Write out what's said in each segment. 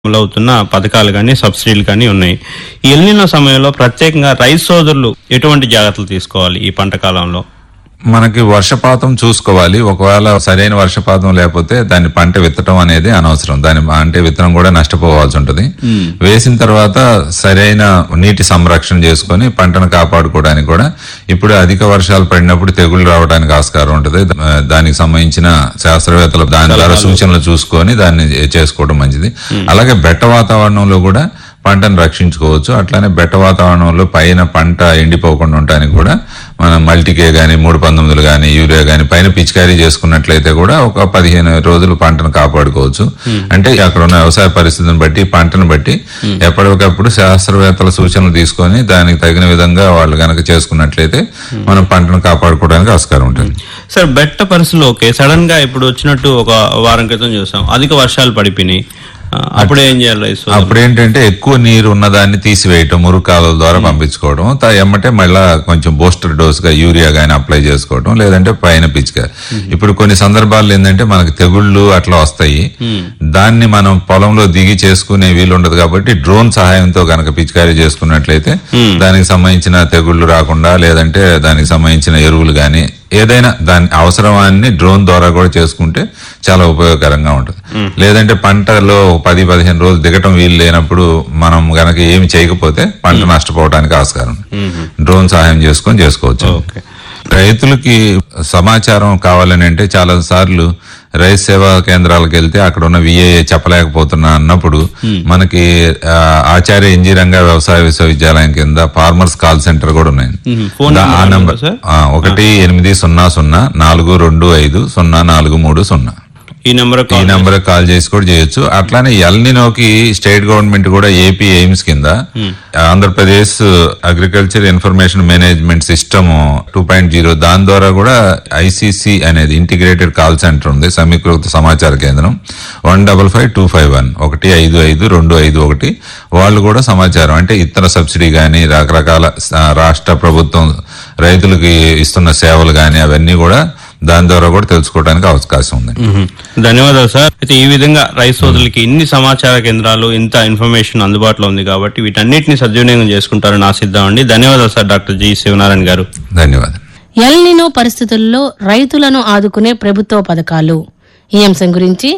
అమలవుతున్న పథకాలు కానీ సబ్సిడీలు కానీ ఉన్నాయి ఈ ఎల్నినో సమయంలో ప్రత్యేకంగా రైతు సోదరులు ఎటువంటి జాగ్రత్తలు తీసుకోవాలి ఈ పంట కాలంలో మనకి వర్షపాతం చూసుకోవాలి ఒకవేళ సరైన వర్షపాతం లేకపోతే దాన్ని పంట విత్తడం అనేది అనవసరం దాని అంటే విత్తనం కూడా నష్టపోవాల్సి ఉంటుంది వేసిన తర్వాత సరైన నీటి సంరక్షణ చేసుకొని పంటను కాపాడుకోవడానికి కూడా ఇప్పుడు అధిక వర్షాలు పడినప్పుడు తెగుళ్ళు రావడానికి ఆస్కారం ఉంటుంది దా- దానికి సంబంధించిన శాస్త్రవేత్తలు దాని ద్వారా సూచనలు చూసుకొని దాన్ని చేసుకోవడం మంచిది అలాగే బెట్ట వాతావరణంలో కూడా పంటను రక్షించుకోవచ్చు అట్లానే బెట్ట వాతావరణంలో పైన పంట ఎండిపోకుండా ఉండటానికి కూడా మనం మల్టీకే గాని మూడు పంతొమ్మిదిలు గాని యూరియా గాని పైన పిచికారీ చేసుకున్నట్లయితే కూడా ఒక పదిహేను రోజులు పంటను కాపాడుకోవచ్చు అంటే అక్కడ ఉన్న వ్యవసాయ పరిస్థితిని బట్టి పంటను బట్టి ఎప్పటికప్పుడు శాస్త్రవేత్తల సూచనలు తీసుకొని దానికి తగిన విధంగా వాళ్ళు గనక చేసుకున్నట్లయితే మనం పంటను కాపాడుకోవడానికి ఆస్కారం ఉంటుంది సార్ బెట్ట పరిస్థితులు ఓకే సడన్ గా ఇప్పుడు వచ్చినట్టు ఒక వారం క్రితం చూసాం అధిక వర్షాలు పడిపోయినాయి ఆ, అప్పుడు ఏం చేయాలి రైతు సోదరులు? అప్పుడు ఏంటంటే ఎక్కువ నీరు ఉన్నదాన్ని తీసివేయటం మురుగు కాలువల ద్వారా పంపించుకోవడం త- ఎమ్మటే మళ్ళా కొంచెం బూస్టర్ డోస్ గా యూరియా గానీ అప్లై చేసుకోవడం లేదంటే పైన పిచ్చిక ఇప్పుడు కొన్ని సందర్భాల్లో ఏంటంటే మనకి తెగుళ్ళు అట్లా వస్తాయి దాన్ని మనం పొలంలో దిగి చేసుకునే వీలు ఉండదు కాబట్టి డ్రోన్ సహాయంతో గనక పిచికారీ చేసుకున్నట్లయితే దానికి సంబంధించిన తెగుళ్ళు రాకుండా లేదంటే దానికి సంబంధించిన ఎరువులు గానీ ఏదైనా దాని అవసరమాన్ని డ్రోన్ ద్వారా కూడా చేసుకుంటే చాలా ఉపయోగకరంగా ఉంటుంది లేదంటే పంటలో పది పదిహేను రోజులు దిగటం వీలు లేనప్పుడు మనం గనక ఏమి చేయకపోతే పంట నష్టపోవడానికి ఆస్కారం ఉంది. డ్రోన్ సహాయం చేసుకొని చేసుకోవచ్చు ఓకే రైతులకి సమాచారం కావాలని అంటే చాలా సార్లు రైతు సేవా కేంద్రాలకు వెళ్తే అక్కడ ఉన్న విఏఏ చెప్పలేకపోతున్నా అన్నప్పుడు మనకి ఆ, ఆచార్య ఇంజనీరంగ వ్యవసాయ విశ్వవిద్యాలయం కింద ఫార్మర్స్ కాల్ సెంటర్ కూడా ఉన్నాయి మ్మ్. ఫోన్ దా- ఆ నెంబర్ నంబర్ సార్? ఆ, ఒకటి ఎనిమిది సున్నా సున్నా నాలుగు రెండు ఐదు సున్నా నాలుగు మూడు సున్నా ఈ నెంబర్ ఈ నెంబర్ కాల్ చేసి కూడా చేయొచ్చు అట్లానే ఎల్నినోకి స్టేట్ గవర్నమెంట్ కూడా ఏపీ ఎయిమ్స్ కింద Andhra Pradesh agriculture information management system two point zero దాని ద్వారా కూడా ఐసీసీ అనేది ఇంటిగ్రేటెడ్ కాల్ సెంటర్ ఉంది సమీకృత సమాచార కేంద్రం one double five two five one ఒకటి ఐదు ఐదు రెండు ఐదు ఒకటి వాళ్ళు కూడా సమాచారం అంటే ఇతర సబ్సిడీ కానీ రకరకాల ఆ, రాష్ట్ర ప్రభుత్వం రైతులకి ఇస్తున్న సేవలు కానీ అవన్నీ కూడా దాని ద్వారా కూడా తెలుసుకోవడానికి అవకాశం ఉంది మ్మ్. ధన్యవాదాలు సార్ అయితే ఈ విధంగా రైతు సోదరులకి ఇన్ని సమాచార కేంద్రాలు ఇంత ఇన్ఫర్మేషన్ అందుబాటులో ఉంది కాబట్టి వీటన్నిటిని సద్వినియోగం చేసుకుంటారని ఆశిద్దామండి ధన్యవాదాలు సార్ డాక్టర్ జి శివనారాయణ గారు ధన్యవాదాలు ఎల్నినో పరిస్థితుల్లో రైతులను ఆదుకునే ప్రభుత్వ పథకాలు ఈ అంశం గురించి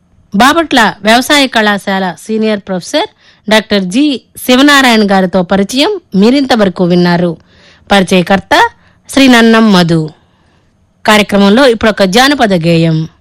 బాపట్ల వ్యవసాయ కళాశాల senior professor doctor G Sivanarayana గారితో పరిచయం మీరింతవరకు విన్నారు పరిచయకర్త శ్రీ నన్నం మధు కార్యక్రమంలో ఇప్పుడు ఒక జానపద గేయం